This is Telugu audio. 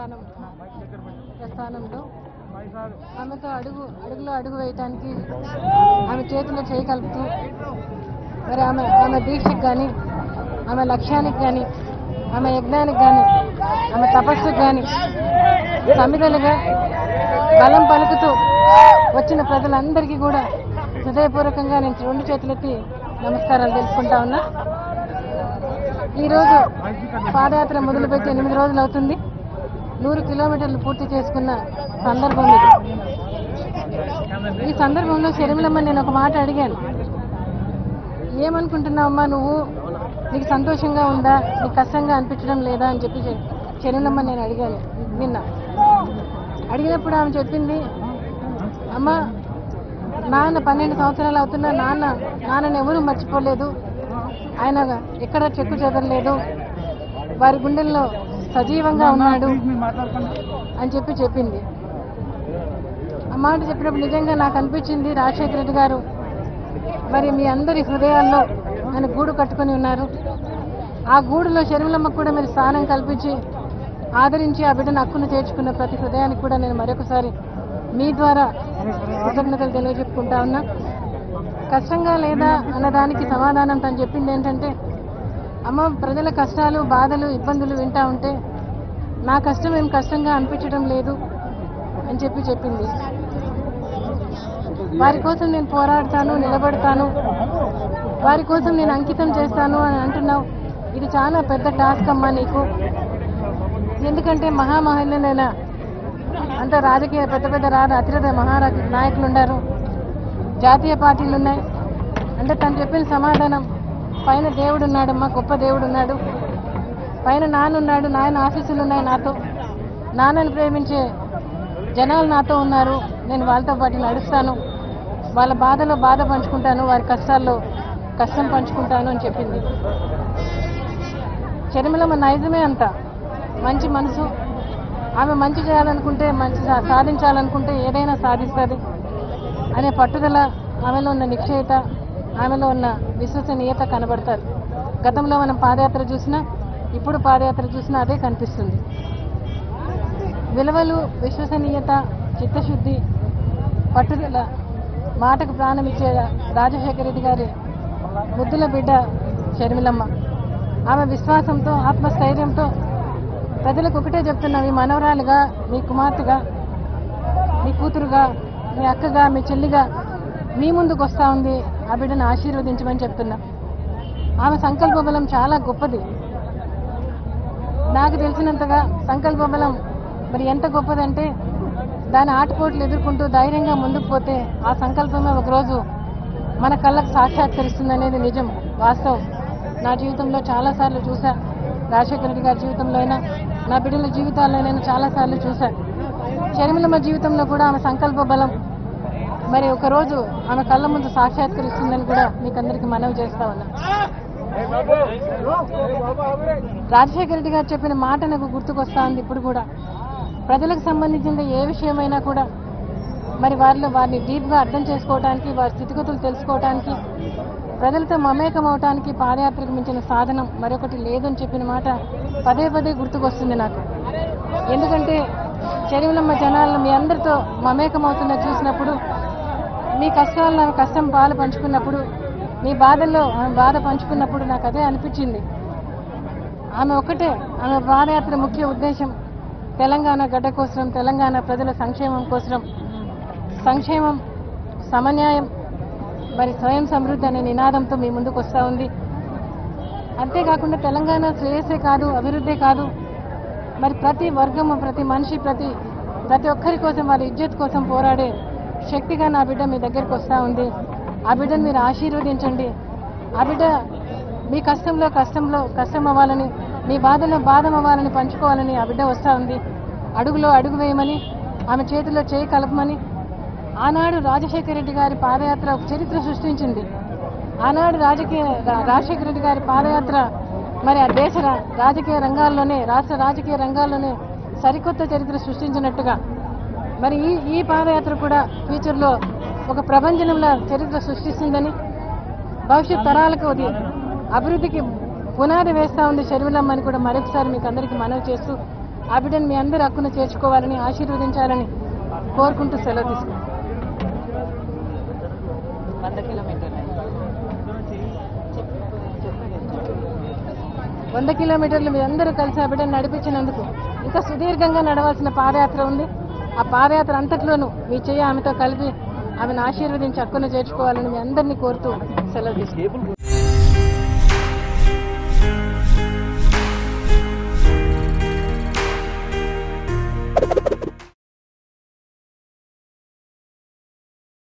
ప్రస్థానం ప్రస్థానంలో ఆమెతో అడుగు అడుగులో అడుగు వేయటానికి ఆమె చేతిలో చేయి కలుపుతూ మరి ఆమె ఆమె దీక్షకు కానీ ఆమె లక్ష్యానికి కానీ ఆమె యజ్ఞానికి కానీ ఆమె తపస్సుకు కానీ సమిధలుగా బలం పలుకుతూ వచ్చిన ప్రజలందరికీ కూడా హృదయపూర్వకంగా నేను రెండు చేతులెత్తి నమస్కారాలు తెలుసుకుంటా ఉన్నా ఈరోజు పాదయాత్ర మొదలుపెట్టి ఎనిమిది రోజులు అవుతుంది నూరు కిలోమీటర్లు పూర్తి చేసుకున్న సందర్భం ఇది ఈ సందర్భంలో శర్మిలమ్మ నేను ఒక మాట అడిగాను ఏమనుకుంటున్నావమ్మా నువ్వు నీకు సంతోషంగా ఉందా నీకు కష్టంగా అనిపించడం లేదా అని చెప్పి శర్మిలమ్మ నేను అడిగాను నిన్న అడిగినప్పుడు ఆమె చెప్పింది అమ్మ నాన్న పన్నెండు సంవత్సరాలు అవుతున్నా నాన్న నాన్నని ఎవరూ మర్చిపోలేదు ఆయన ఎక్కడ చెక్కు చెదరలేదు వారి గుండెల్లో సజీవంగా ఉన్నాడు అని చెప్పి చెప్పింది ఆ మాట చెప్పినప్పుడు నిజంగా నాకు అనిపించింది రాజశేఖర రెడ్డి గారు మరి మీ అందరి హృదయాల్లో ఆయన గూడు కట్టుకొని ఉన్నారు ఆ గూడులో శర్మిలమ్మకు కూడా మీరు స్థానం కల్పించి ఆదరించి ఆ బిడ్డను హక్కును చేర్చుకున్న ప్రతి హృదయానికి కూడా నేను మరొకసారి మీ ద్వారా కృతజ్ఞతలు తెలియజెప్పుకుంటా ఉన్నా కష్టంగా లేదా అన్నదానికి సమాధానం తను చెప్పింది ఏంటంటే అమ్మ ప్రజల కష్టాలు బాధలు ఇబ్బందులు వింటా ఉంటే నా కష్టం ఏం కష్టంగా అనిపించడం లేదు అని చెప్పి చెప్పింది వారి కోసం నేను పోరాడతాను నిలబడతాను వారి కోసం నేను అంకితం చేస్తాను అని అంటున్నావు ఇది చాలా పెద్ద టాస్క్ అమ్మా నీకు ఎందుకంటే మహామహిళనైనా అంత రాజకీయ పెద్ద పెద్ద రా అతిరథ మహారా నాయకులు ఉన్నారు జాతీయ పార్టీలు ఉన్నాయి అంటే తను చెప్పిన సమాధానం పైన దేవుడు ఉన్నాడమ్మా గొప్ప దేవుడు ఉన్నాడు పైన నాన్న ఉన్నాడు నాయన ఆశీస్సులు ఉన్నాయి నాతో నాన్నని ప్రేమించే జనాలు నాతో ఉన్నారు నేను వాళ్ళతో పాటు నడుస్తాను వాళ్ళ బాధలో బాధ పంచుకుంటాను వారి కష్టాల్లో కష్టం పంచుకుంటాను అని చెప్పింది షర్మిలమ్మ నైజమే అంత మంచి మనసు ఆమె మంచి చేయాలనుకుంటే మంచి సా- సాధించాలనుకుంటే ఏదైనా సాధిస్తుంది అనే పట్టుదల ఆమెలో ఉన్న నిశ్చయత ఆమెలో ఉన్న విశ్వసనీయత కనబడతారు గతంలో మనం పాదయాత్ర చూసినా ఇప్పుడు పాదయాత్ర చూసినా అదే కనిపిస్తుంది విలువలు విశ్వసనీయత చిత్తశుద్ధి పట్టుదల మాటకు ప్రాణం ఇచ్చే రాజశేఖర రెడ్డి గారి ముద్దుల బిడ్డ షర్మిలమ్మ ఆమె విశ్వాసంతో ఆత్మస్థైర్యంతో ప్రజలకు ఒకటే చెప్తున్నా మీ మనవరాలుగా మీ కుమార్తెగా మీ కూతురుగా మీ అక్కగా మీ చెల్లిగా మీ ముందుకు వస్తూ ఉంది ఆ బిడ్డను ఆశీర్వదించమని చెప్తున్నా ఆమె సంకల్ప బలం చాలా గొప్పది నాకు తెలిసినంతగా సంకల్ప బలం మరి ఎంత గొప్పదంటే దాని ఆటపోట్లు ఎదుర్కొంటూ ధైర్యంగా ముందుకు పోతే ఆ సంకల్పమే ఒకరోజు మన కళ్ళకు సాక్షాత్కరిస్తుంది అనేది నిజం వాస్తవం నా జీవితంలో చాలాసార్లు చూసా రాజశేఖర రెడ్డి గారి జీవితంలో అయినా నా బిడ్డల జీవితాల్లో నేను చాలాసార్లు చూసా షర్మిలమ్మ జీవితంలో కూడా ఆమె సంకల్ప బలం మరి ఒకరోజు ఆమె కళ్ళ ముందు సాక్షాత్కరిస్తుందని కూడా మీకు అందరికీ మనవి చేస్తా ఉన్నా రాజశేఖర రెడ్డి గారు చెప్పిన మాట నాకు గుర్తుకొస్తా ఉంది ఇప్పుడు కూడా ప్రజలకు సంబంధించిన ఏ విషయమైనా కూడా మరి వారిలో వారిని డీప్గా అర్థం చేసుకోవడానికి వారి స్థితిగతులు తెలుసుకోవడానికి ప్రజలతో మమేకం అవటానికి పాదయాత్రకు మించిన సాధనం మరొకటి లేదని చెప్పిన మాట పదే పదే గుర్తుకొస్తుంది నాకు ఎందుకంటే చెరువులమ్మ జనాలను మీ అందరితో మమేకం అవుతున్న చూసినప్పుడు మీ కష్టాలను ఆమె కష్టం పాలు పంచుకున్నప్పుడు మీ బాధల్లో ఆమె బాధ పంచుకున్నప్పుడు నాకు అదే అనిపించింది ఆమె ఒకటే ఆమె పాదయాత్ర ముఖ్య ఉద్దేశం తెలంగాణ గడ్డ కోసం తెలంగాణ ప్రజల సంక్షేమం కోసం సంక్షేమం సమన్యాయం మరి స్వయం సమృద్ధి అనే నినాదంతో మీ ముందుకు వస్తూ ఉంది అంతేకాకుండా తెలంగాణ శ్రేయస్సే కాదు అభివృద్ధే కాదు మరి ప్రతి వర్గము ప్రతి మనిషి ప్రతి ప్రతి ఒక్కరి కోసం వారి ఇజ్జత్ కోసం పోరాడే శక్తిగా నా బిడ్డ మీ దగ్గరికి వస్తూ ఉంది ఆ బిడ్డను మీరు ఆశీర్వదించండి ఆ బిడ్డ మీ కష్టంలో కష్టంలో కష్టం అవ్వాలని మీ బాధలో బాధం అవ్వాలని పంచుకోవాలని ఆ బిడ్డ వస్తూ ఉంది అడుగులో అడుగు వేయమని ఆమె చేతిలో చేయి కలపమని ఆనాడు రాజశేఖర రెడ్డి గారి పాదయాత్ర ఒక చరిత్ర సృష్టించింది ఆనాడు రాజకీయ రా- రాజశేఖర రెడ్డి గారి పాదయాత్ర మరి ఆ దేశ రా- రాజకీయ రంగాల్లోనే రాష్ట్ర రాజకీయ రంగాల్లోనే సరికొత్త చరిత్ర సృష్టించినట్టుగా మరి ఈ ఈ పాదయాత్ర కూడా ఫ్యూచర్లో ఒక ప్రభంజనంలో చరిత్ర సృష్టిస్తుందని భవిష్యత్ తరాలకు అది అభివృద్ధికి పునాది వేస్తా ఉంది షర్మిలమ్మ అని కూడా మరొకసారి మీకు అందరికీ మనవి చేస్తూ ఆ బిడ్డను మీ అందరి హక్కును చేర్చుకోవాలని ఆశీర్వదించాలని కోరుకుంటూ సెలవు తీసుకుంటాం వంద కిలోమీటర్లు వంద కిలోమీటర్లు మీ అందరూ కలిసి ఆ బిడ్డను నడిపించినందుకు ఇంకా సుదీర్ఘంగా నడవాల్సిన పాదయాత్ర ఉంది ఆ పాదయాత్ర అంతట్లోనూ మీ చెయ్యి ఆమెతో కలిపి ఆమెను ఆశీర్వదించి హక్కును చేర్చుకోవాలని మీ అందరినీ కోరుతూ సెలవు తీసుకుంటాం